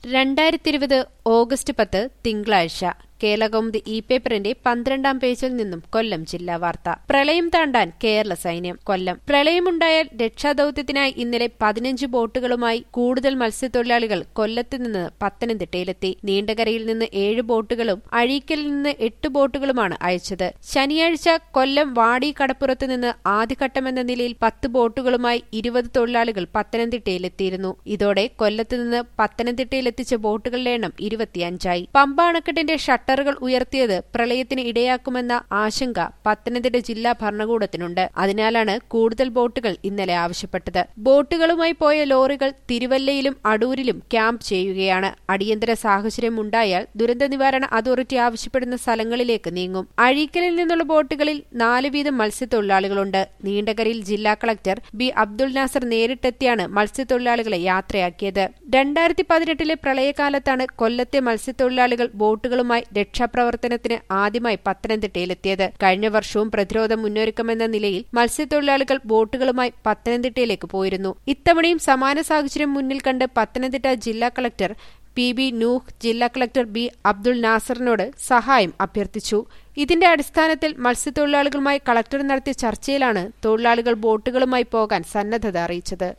രണ്ടായിരത്തി ഇരുപത് ഓഗസ്റ്റ് പത്ത് തിങ്കളാഴ്ച കേരളകൗമുദി ഇ പേപ്പറിന്റെ പന്ത്രണ്ടാം പേജിൽ നിന്നും കൊല്ലം ജില്ലാ വാർത്ത പ്രളയം താണ്ടാൻ കേരള സൈന്യം കൊല്ലം പ്രളയമുണ്ടായാൽ രക്ഷാദൌത്യത്തിനായി ഇന്നലെ പതിനഞ്ച് ബോട്ടുകളുമായി കൂടുതൽ മത്സ്യത്തൊഴിലാളികൾ കൊല്ലത്ത് നിന്ന് പത്തനംതിട്ടയിലെത്തി നീണ്ടകരയിൽ നിന്ന് ഏഴ് ബോട്ടുകളും അഴീക്കലിൽ നിന്ന് എട്ട് ബോട്ടുകളുമാണ് അയച്ചത് ശനിയാഴ്ച കൊല്ലം വാടി കടപ്പുറത്ത് നിന്ന് ആദ്യഘട്ടമെന്ന നിലയിൽ പത്ത് ബോട്ടുകളുമായി ഇരുപത് തൊഴിലാളികൾ പത്തനംതിട്ടയിലെത്തിയിരുന്നു ഇതോടെ കൊല്ലത്ത് നിന്ന് പത്തനംതിട്ടയിലെത്തിച്ച ബോട്ടുകളുടെ എണ്ണം ഇരുപത്തിയഞ്ചായി പമ്പ അണക്കെട്ടിന്റെ ഷട്ടറുകൾ ഉയർത്തിയത് പ്രളയത്തിന് ഇടയാക്കുമെന്ന ആശങ്ക പത്തനംതിട്ട ജില്ലാ ഭരണകൂടത്തിനുണ്ട് അതിനാലാണ് കൂടുതൽ ബോട്ടുകൾ ഇന്നലെ ആവശ്യപ്പെട്ടത് ബോട്ടുകളുമായി പോയ ലോറികൾ തിരുവല്ലയിലും അടൂരിലും ക്യാമ്പ് ചെയ്യുകയാണ് അടിയന്തര സാഹചര്യം ഉണ്ടായാൽ ദുരന്ത നിവാരണ അതോറിറ്റി ആവശ്യപ്പെടുന്ന സ്ഥലങ്ങളിലേക്ക് നീങ്ങും അഴീക്കലിൽ നിന്നുള്ള ബോട്ടുകളിൽ നാല് വീതം മത്സ്യത്തൊഴിലാളികളുണ്ട് നീണ്ടകരയിൽ ജില്ലാ കളക്ടർ ബി അബ്ദുൾ നാസർ നേരിട്ടെത്തിയാണ് മത്സ്യത്തൊഴിലാളികളെ യാത്രയാക്കിയത് രണ്ടായിരത്തി പതിനെട്ടിലെ പ്രളയകാലത്താണ് കൊല്ലത്തെ മത്സ്യത്തൊഴിലാളികൾ ബോട്ടുകളുമായി രക്ഷാപ്രവർത്തനത്തിന് ആദ്യമായി പത്തനംതിട്ടയിലെത്തിയത് കഴിഞ്ഞ വർഷവും പ്രതിരോധ മുന്നൊരുക്കമെന്ന നിലയിൽ മത്സ്യത്തൊഴിലാളികൾ ബോട്ടുകളുമായി പത്തനംതിട്ടയിലേക്ക് പോയിരുന്നു ഇത്തവണയും സമാന സാഹചര്യം മുന്നിൽ കണ്ട് പത്തനംതിട്ട ജില്ലാ കളക്ടർ പി ബി നൂഹ് ജില്ലാ കളക്ടർ ബി അബ്ദുൾ നാസറിനോട് സഹായം അഭ്യർത്ഥിച്ചു ഇതിന്റെ അടിസ്ഥാനത്തിൽ മത്സ്യത്തൊഴിലാളികളുമായി കളക്ടർ നടത്തിയ ചർച്ചയിലാണ് തൊഴിലാളികൾ ബോട്ടുകളുമായി പോകാൻ സന്നദ്ധത അറിയിച്ചത്